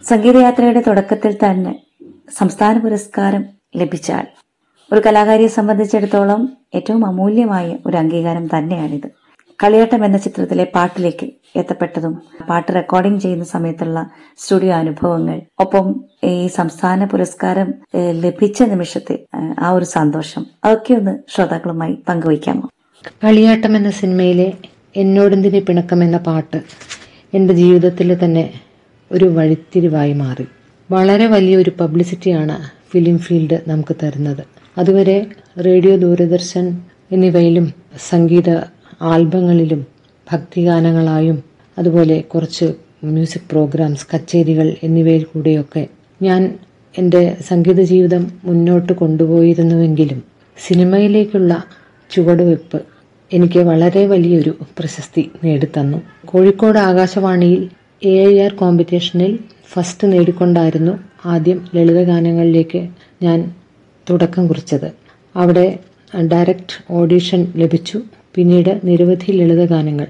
സംഗീതയാത്രയുടെ തുടക്കത്തിൽ തന്നെ സംസ്ഥാന പുരസ്കാരം ലഭിച്ചാൽ ഒരു കലാകാരിയെ സംബന്ധിച്ചിടത്തോളം ഏറ്റവും അമൂല്യമായ ഒരു അംഗീകാരം തന്നെയാണിത് കളിയാട്ടം എന്ന ചിത്രത്തിലെ പാട്ടിലേക്ക് എത്തപ്പെട്ടതും പാട്ട് റെക്കോർഡിംഗ് ചെയ്യുന്ന സമയത്തുള്ള സ്റ്റുഡിയോ അനുഭവങ്ങൾ ഒപ്പം ഈ സംസ്ഥാന പുരസ്കാരം ഏഹ്, ലഭിച്ച നിമിഷത്തെ ഏഹ്, ആ ഒരു സന്തോഷം അതൊക്കെ ഒന്ന് ശ്രോതാക്കളുമായി പങ്കുവയ്ക്കാമോ കളിയാട്ടം എന്ന സിനിമയിലെ എന്നോടെന്തിനെ പിണക്കം എന്ന പാട്ട് എൻ്റെ ജീവിതത്തിൽ തന്നെ ഒരു വഴിത്തിരിവായി മാറി വളരെ വലിയൊരു പബ്ലിസിറ്റിയാണ് ഫിലിം ഫീൽഡ് നമുക്ക് തരുന്നത് അതുവരെ റേഡിയോ ദൂരദർശൻ എന്നിവയിലും സംഗീത ആൽബങ്ങളിലും ഭക്തിഗാനങ്ങളായും അതുപോലെ കുറച്ച് മ്യൂസിക് പ്രോഗ്രാംസ് കച്ചേരികൾ എന്നിവയിൽ കൂടെയൊക്കെ ഞാൻ എൻ്റെ സംഗീത ജീവിതം മുന്നോട്ട് കൊണ്ടുപോയിരുന്നുവെങ്കിലും സിനിമയിലേക്കുള്ള ചുവടുവെപ്പ് എനിക്ക് വളരെ വലിയൊരു പ്രശസ്തി നേടിത്തന്നു കോഴിക്കോട് ആകാശവാണിയിൽ എ ഐ ആർ കോമ്പറ്റീഷനിൽ ഫസ്റ്റ് നേടിക്കൊണ്ടായിരുന്നു ആദ്യം ലളിതഗാനങ്ങളിലേക്ക് ഞാൻ തുടക്കം കുറിച്ചത് അവിടെ ഡയറക്റ്റ് ഓഡീഷൻ ലഭിച്ചു പിന്നീട് നിരവധി ലളിതഗാനങ്ങൾ